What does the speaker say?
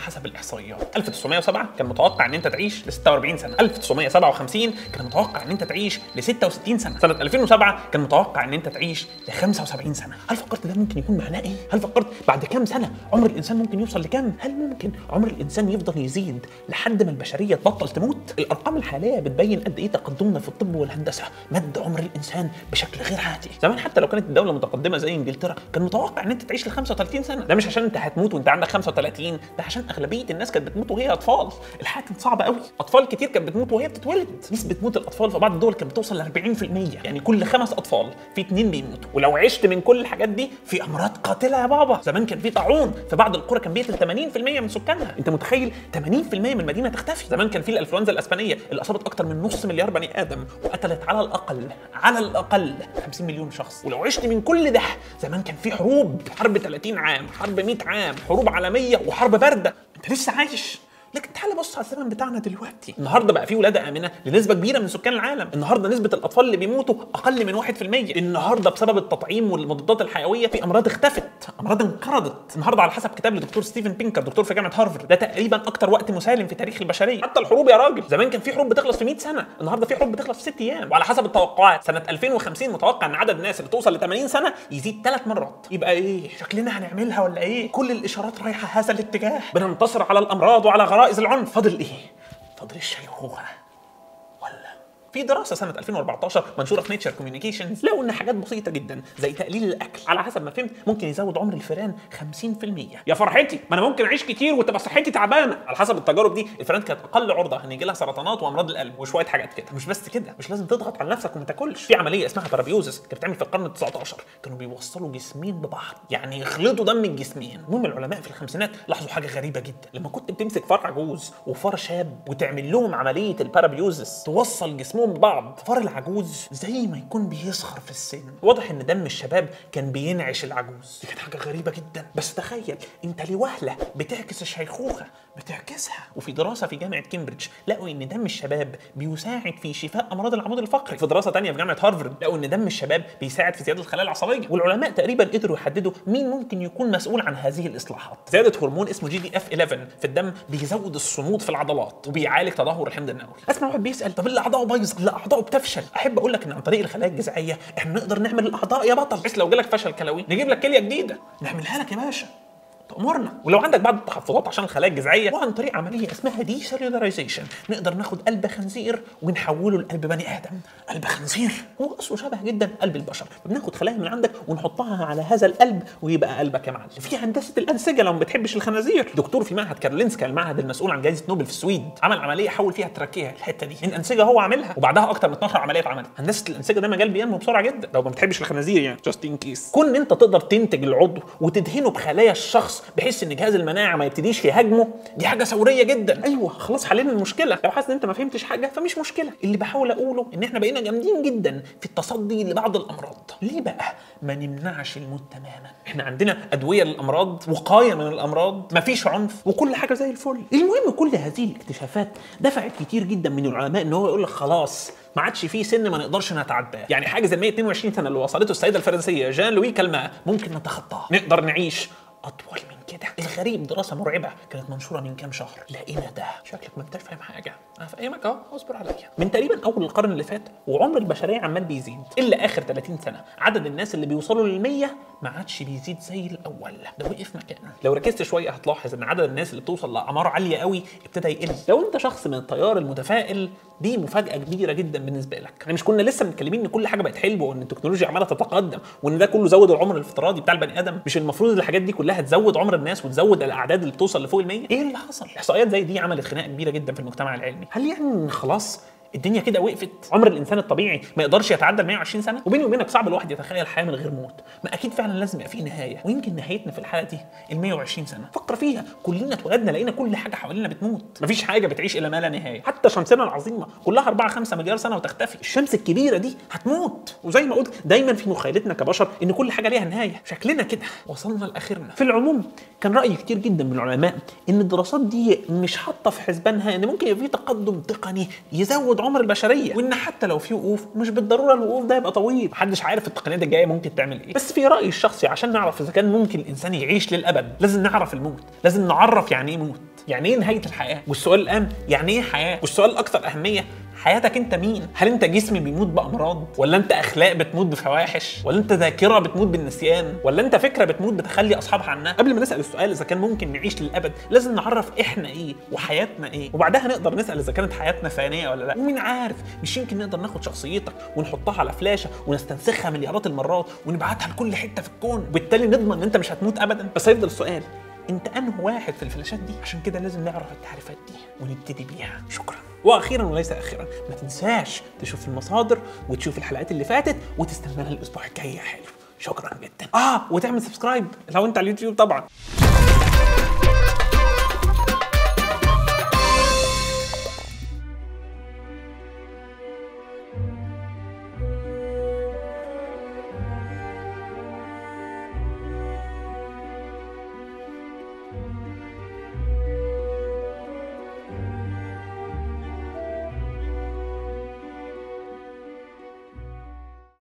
حسب الاحصائيات 1907 كان متوقع ان انت تعيش ل 46 سنه 1957 كان متوقع ان انت تعيش ل 66 سنه سنه 2007 كان متوقع ان انت تعيش ل 75 سنه هل فكرت ده ممكن يكون معناه ايه هل فكرت بعد كام سنه عمر الانسان ممكن يوصل لكام هل ممكن عمر الانسان يفضل يزيد لحد ما البشريه تبطل تموت الارقام الحاليه بتبين قد ايه تقدمنا في الطب والهندسه مد عمر الانسان بشكل غير عادي زمان حتى لو كانت الدوله متقدمه زي انجلترا كان متوقع ان انت تعيش ل 35 سنه ده مش عشان انت هتموت وانت عندك 35 ده عشان اغلبيه الناس كانت بتموت وهي اطفال الحياه كانت صعبه قوي اطفال كتير كانت بتموت وهي بتتولد نسبه موت الاطفال في بعض الدول كانت بتوصل ل 40% يعني كل خمس اطفال في اتنين بيموتوا ولو عشت من كل الحاجات دي في امراض قاتله يا بابا زمان كان في طاعون في بعض القرى كان بيقتل 80% من سكانها انت متخيل 80% من المدينه تختفي زمان كان في الانفلونزا الاسبانيه اللي اصابت اكتر من نص مليار بني ادم وقتلت على الاقل على الاقل 50 مليون شخص ولو عشت من كل ده زمان كان في حروب حرب 30 عام حرب 100 عام حروب عالميه وحرب بارده انت لسه عايش لكن تعال بص على الزمن بتاعنا دلوقتي النهارده بقى في ولاده امنه لنسبه كبيره من سكان العالم النهارده نسبه الاطفال اللي بيموتوا اقل من 1% النهارده بسبب التطعيم والمضادات الحيويه في امراض اختفت امراض انقرضت النهارده على حسب كتاب لدكتور ستيفن بينكر دكتور في جامعه هارفارد ده تقريبا اكتر وقت مسالم في تاريخ البشريه حتى الحروب يا راجل زمان كان في حروب بتخلص في 100 سنه النهارده في حروب بتخلص في 6 ايام وعلى حسب التوقعات سنه 2050 متوقع ان عدد الناس اللي توصل ل 80 سنه يزيد ثلاث مرات يبقى ايه شكلنا هنعملها ولا ايه كل الاشارات رايحه هذا الاتجاه بننتصر على الامراض وعلى غرائز العنف فاضل ايه فاضل الشيخوخه ولا في دراسه سنه 2014 منشوره في نيتشر كوميونيكيشنز لقوا ان حاجات بسيطه جدا زي تقليل الاكل على حسب ما فهمت ممكن يزود عمر الفئران 50% يا فرحتي ما انا ممكن اعيش كتير وتبقى صحتي تعبانه على حسب التجارب دي الفئران كانت اقل عرضه ان يجي لها سرطانات وامراض القلب وشويه حاجات كده مش بس كده مش لازم تضغط على نفسك وما تاكلش في عمليه اسمها بارابيوزس كانت بتتعمل في القرن ال 19 كانوا بيوصلوا جسمين ببعض يعني يخلطوا دم الجسمين المهم العلماء في الخمسينات لاحظوا حاجه غريبه جدا لما كنت بتمسك فار عجوز وفار شاب وتعمل لهم عمليه البارابيوزس توصل جسمهم ببعض فار العجوز زي ما يكون بيصغر في السن واضح ان دم الشباب كان بينعش العجوز دي كانت حاجه غريبه جدا بس تخيل انت لوهله بتعكس الشيخوخه بتعكسها وفي دراسه في جامعه كامبريدج لقوا ان دم الشباب بيساعد في شفاء امراض العمود الفقري في دراسه تانية في جامعه هارفارد لقوا ان دم الشباب بيساعد في زياده الخلايا العصبيه والعلماء تقريبا قدروا يحددوا مين ممكن يكون مسؤول عن هذه الاصلاحات زياده هرمون اسمه جي دي اف 11 في الدم بيزود الصمود في العضلات وبيعالج تدهور الحمض النووي اسمع واحد بيسال طب اللي اعضائه بايظه اللي اعضائه بتفشل احب اقول لك ان عن طريق الخلايا الجذعيه احنا نقدر نعمل الاعضاء يا بطل بس لو جالك فشل كلوي نجيب لك كليه جديده نعملها لك يا باشا تأمرنا ولو عندك بعض التحفظات عشان الخلايا الجذعيه وعن طريق عمليه اسمها دي سيلولاريزيشن نقدر ناخد قلب خنزير ونحوله لقلب بني ادم قلب خنزير هو اصله شبه جدا قلب البشر بناخد خلايا من عندك ونحطها على هذا القلب ويبقى قلبك يا معلم في هندسه الانسجه لو ما بتحبش الخنازير دكتور في معهد كارولينسكا المعهد المسؤول عن جائزه نوبل في السويد عمل عمليه حول فيها التراكيه الحته دي من انسجه هو عاملها وبعدها اكتر من 12 عمليه اتعملت هندسه الانسجه ده مجال بينمو بسرعه جدا لو ما بتحبش الخنازير يعني جاست ان كيس كون انت تقدر تنتج العضو وتدهنه بخلايا الشخص بحيث ان جهاز المناعه ما يبتديش يهاجمه دي حاجه ثوريه جدا ايوه خلاص حلينا المشكله لو حاسس ان انت ما فهمتش حاجه فمش مشكله اللي بحاول اقوله ان احنا بقينا جامدين جدا في التصدي لبعض الامراض ليه بقى ما نمنعش الموت تماما احنا عندنا ادويه للامراض وقايه من الامراض مفيش عنف وكل حاجه زي الفل المهم كل هذه الاكتشافات دفعت كتير جدا من العلماء ان هو يقول لك خلاص ما عادش فيه سن ما نقدرش نتعداه يعني حاجه زي 122 سنه اللي وصلته السيده الفرنسيه جان لوي كالما ممكن نتخطاها نقدر نعيش اطول من كده الغريب دراسه مرعبه كانت منشوره من كام شهر لقينا ده شكلك ما انتش فاهم حاجه انا فاهمك اهو اصبر عليا من تقريبا اول القرن اللي فات وعمر البشريه عمال بيزيد الا اخر 30 سنه عدد الناس اللي بيوصلوا لل 100 ما عادش بيزيد زي الاول ده وقف مكانه لو ركزت شويه هتلاحظ ان عدد الناس اللي بتوصل لاعمار عاليه قوي ابتدى يقل لو انت شخص من التيار المتفائل دي مفاجاه كبيره جدا بالنسبه لك احنا مش كنا لسه متكلمين ان كل حاجه بقت حلوه وان التكنولوجيا عماله تتقدم وان ده كله زود العمر الافتراضي بتاع البني ادم مش المفروض الحاجات دي كلها تزود عمر الناس وتزود الاعداد اللي بتوصل لفوق ال 100 ايه اللي حصل احصائيات زي دي عملت خناقه كبيره جدا في المجتمع العلمي هل يعني إن خلاص الدنيا كده وقفت عمر الانسان الطبيعي ما يقدرش يتعدى ال 120 سنه وبيني وبينك صعب الواحد يتخيل حياه من غير موت ما اكيد فعلا لازم يبقى في نهايه ويمكن نهايتنا في الحاله دي ال 120 سنه فكر فيها كلنا اتولدنا لقينا كل حاجه حوالينا بتموت مفيش حاجه بتعيش الى ما لا نهايه حتى شمسنا العظيمه كلها 4 5 مليار سنه وتختفي الشمس الكبيره دي هتموت وزي ما قلت دايما في مخيلتنا كبشر ان كل حاجه ليها نهايه شكلنا كده وصلنا لاخرنا في العموم كان راي كتير جدا من العلماء ان الدراسات دي مش حاطه في حسبانها ان ممكن يبقى في تقدم تقني يزود عمر البشريه وان حتى لو في وقوف مش بالضروره الوقوف ده يبقى طويل محدش عارف التقنيات الجايه ممكن تعمل ايه بس في رايي الشخصي عشان نعرف اذا كان ممكن الانسان يعيش للابد لازم نعرف الموت لازم نعرف يعني ايه موت يعني ايه نهايه الحياه والسؤال الان يعني ايه حياه والسؤال الاكثر اهميه حياتك انت مين؟ هل انت جسم بيموت بامراض؟ ولا انت اخلاق بتموت بفواحش؟ ولا انت ذاكره بتموت بالنسيان؟ ولا انت فكره بتموت بتخلي اصحابها عنها؟ قبل ما نسال السؤال اذا كان ممكن نعيش للابد، لازم نعرف احنا ايه وحياتنا ايه، وبعدها نقدر نسال اذا كانت حياتنا فانيه ولا لا، ومين عارف مش يمكن نقدر ناخد شخصيتك ونحطها على فلاشه ونستنسخها مليارات المرات ونبعتها لكل حته في الكون، وبالتالي نضمن ان انت مش هتموت ابدا، بس هيفضل السؤال انت انه واحد في الفلاشات دي عشان كده لازم نعرف التعريفات دي ونبتدي بيها شكرا واخيرا وليس اخيرا ما تنساش تشوف المصادر وتشوف الحلقات اللي فاتت وتستنانا الاسبوع الجاي يا حلو شكرا جدا اه وتعمل سبسكرايب لو انت على اليوتيوب طبعا